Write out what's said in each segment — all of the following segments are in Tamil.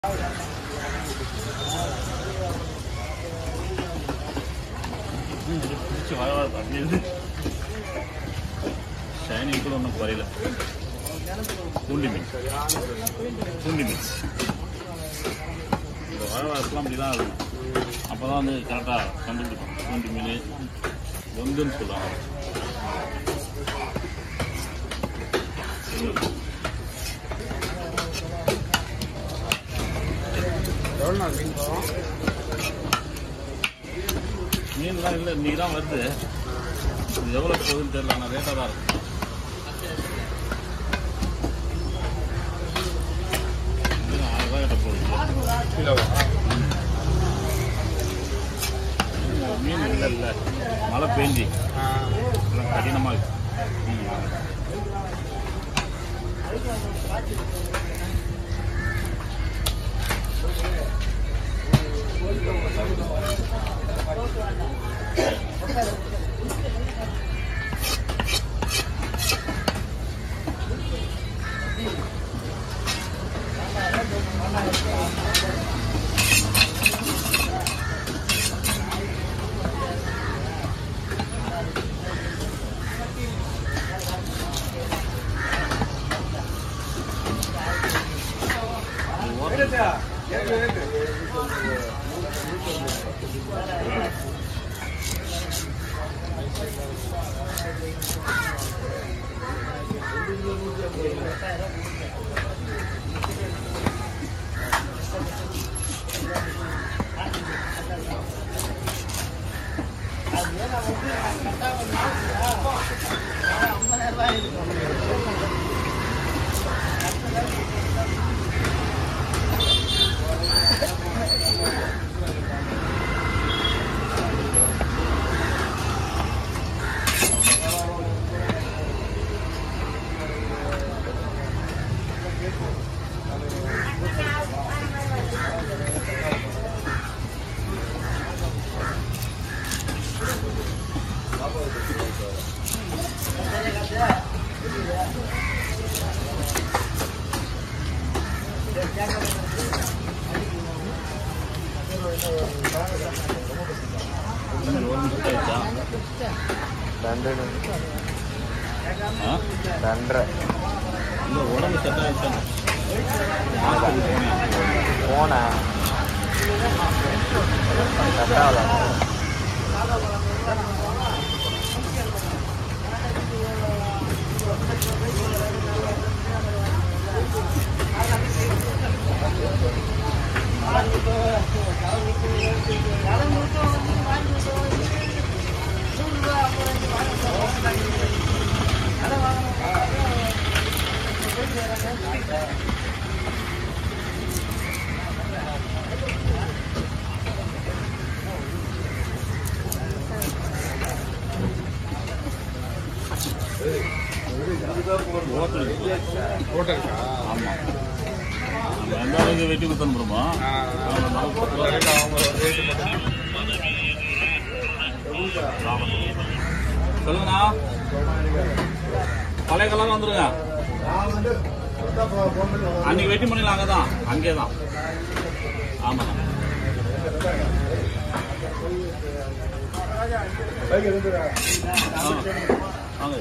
பிடிச்சி வர வர அப்படியே இருந்து ஷைனிங் கூட ஒன்றும் குறையல பூண்டி மீன் பூண்டி மீன் இந்த வர வரத்துலாம் அப்படி தான் இருக்கும் அப்போ தான் வந்து கரெக்டாக கண்டுபிடிக்கும் பூண்டி மீன் ஒந்துன்னு சொல்லுவாங்க எவ்வளோ நாள் மீன் போகும் மீன்லாம் இல்லை இன்னைக்கு தான் வருது இது எவ்வளோ போகுதுன்னு தெரியல ஆனால் ரேட்டாக தான் இருக்கும் இது ஆயிரம் ரூபாய் கிட்ட போகுது கிலோவா மீன் இல்லை இல்லை மழை பெஞ்சி ஆ எல்லாம் கடினமாக இருக்கு ம். இது ஓட்ட இன்னும் ஒரு நிமிஷம் ஆயிடுச்சா ரெண்டு ஆ ரெண்டரை இல்லை உடம்பு செட் ஆகிடுச்சா ஹாஸ்பிட்டல் போனேன் போனேன் கட்டாவல ஹோட்டல் போட்டோ இருக்கா ஆமாம் நம்ம எந்த அளவுக்கு வெட்டி கொடுத்தோம் போகிறோமோ சொல்லுங்கண்ணா பழைய கலர் வந்துருங்க அன்னைக்கு வெட்டி பண்ணிடலாம் அங்கே தான் அங்கே தான் ஆமாண்ணா வாங்க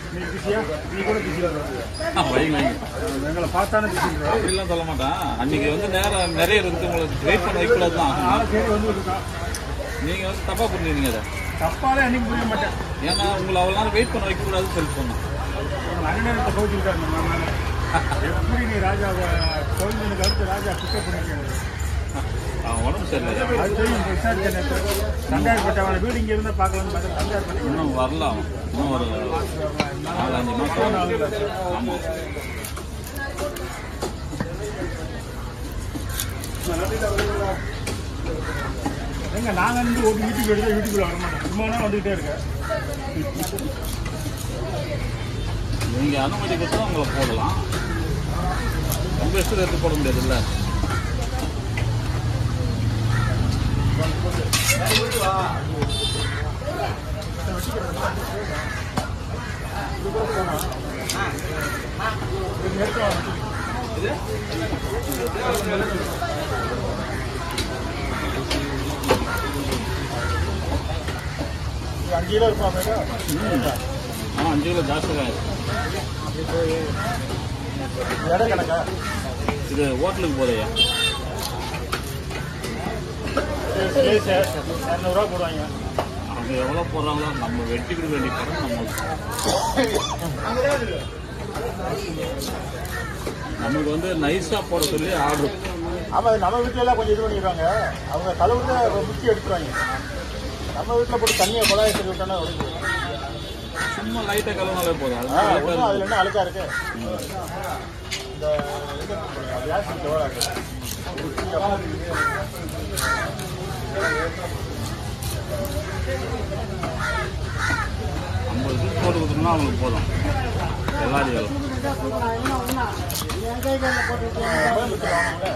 ஆ, வைங்க வைங்க எங்களை பார்த்தானே பேசிக்கிறோம் அப்படிலாம் சொல்ல மாட்டேன் அன்னைக்கு வந்து நேரம் நிறைய இருக்கு உங்களுக்கு வெயிட் பண்ண வைக்கூடாது தான் சரி வந்து இருக்கோம் நீங்க வந்து தப்பா புரிஞ்சுக்கிறீங்க அதை தப்பாலே அன்னைக்கு புரிய மாட்டேன் ஏன்னா உங்களை அவ்வளோ நேரம் வெயிட் பண்ண வைக்கக்கூடாதுன்னு சொல்லி சொன்னேன் உங்கள் அண்ணனத்தை கோச்சுக்கிட்டாரு நம்ம மேலே எப்படி நீ ராஜாவை கோவிந்தனுக்கு அடுத்து ராஜா பிக்கப் பண்ணிருக்கீங்க அவன் உடம்பு சரியில்லை அது தெரியும் இப்போ விசாரிச்ச நேரத்தில் தண்டார்பட்டவன வீடு இங்கே இருந்தால் பார்க்கலாம்னு பார்த்தா தண்டார்பட்டை இன்னும் வரல அவன் இன்னும் ஒரு நாலஞ்சு மாசம் ஆமா எங்க நாங்கள் வந்து ஒரு வீட்டுக்கு எடுத்தால் வீட்டுக்குள்ள வர மாட்டோம் சும்மா வந்துகிட்டே இருக்கேன் நீங்க அனுமதி கொடுத்தா உங்களை போடலாம் உங்க இஷ்டத்தை எடுத்து போட முடியாதுல்ல நேரத்தில் அஞ்சு கிலோ இருக்கும் அப்போ ஆனால் அஞ்சு கிலோ ஜாஸ்தி தான் இருக்கு எடை கணக்கா இது ஹோட்டலுக்கு போதையா ஸ்லேஸு இரநூறுவா போடுவாங்க அவங்க எவ்வளோ போடுறாங்களோ நம்ம வெட்டி கொடுக்க வேண்டிய படம் நம்ம நமக்கு வந்து நைஸாக போட சொல்லி ஆர்டர் ஆமாம் அது நம்ம வீட்டுல எல்லாம் கொஞ்சம் இது பண்ணிடுவாங்க அவங்க கலவுல முக்கி எடுத்துருவாங்க நம்ம வீட்டில் போட்டு தண்ணியை குழாயை சரி விட்டோன்னா ஒழுங்கு சும்மா லைட்டாக கலவாலே போதும் அது ஆ light ஆ ஒன்றும் அதில் இருக்கும். என்ன அழுக்கா இருக்கு இந்த இது கேஸ் எவ்வளோ இருக்கு ஐம்பது பீஸ் போட்டு கொடுத்தோம்னா அவங்களுக்கு போதும் எல்லாரும் வேலை கோயம்புத்தூர் வாங்கினாங்களே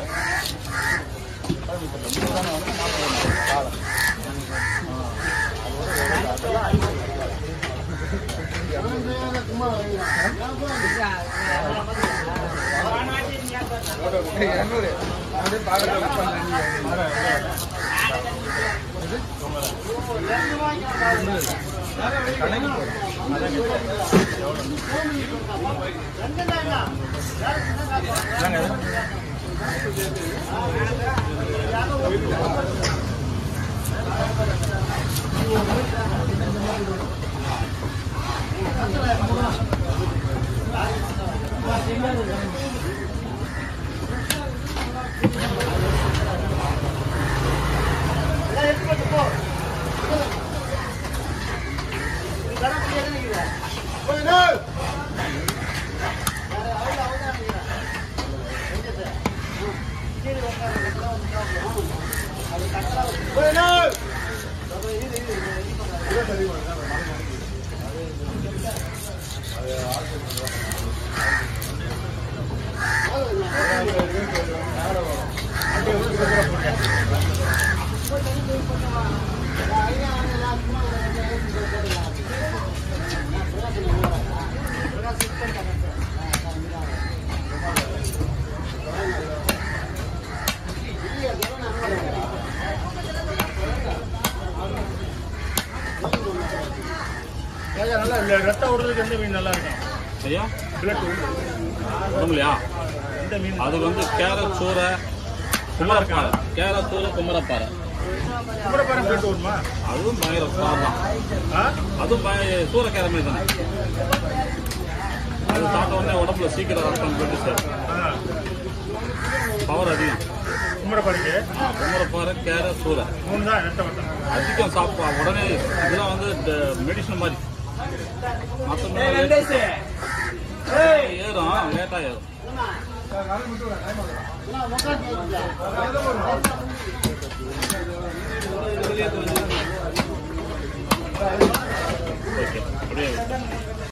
நல்லா இல்லை ரத்தம் விடுறதுக்கு எந்த மீன் நல்லா இருக்கும் ஐயா பிளட் உடம்புலையா எந்த மீன் அது வந்து கேரட் சூறை குமரப்பாறை கேரட் சூறை குமரப்பாறை குமரப்பாறை பிளட் வருமா அதுவும் பயங்கர ஸ்டார் தான் ஆ அதுவும் பய சூறக்கேர மாதிரி தானே அது சாப்பிட்ட உடனே உடம்புல சீக்கிரம் ரத்தம் போட்டு சார் ஆ பவர் அதிகம் குமரப்பாறைக்கு ஆ, குமரப்பாறை கேரட் சூறை மூணு தான் ரத்தம் வட்டம் அதிகம் சாப்பிட்டா உடனே இதெல்லாம் வந்து மெடிசன் மாதிரி மற்ற ஏறும் லேட்டாக ஏறும் ஓகே அப்படியே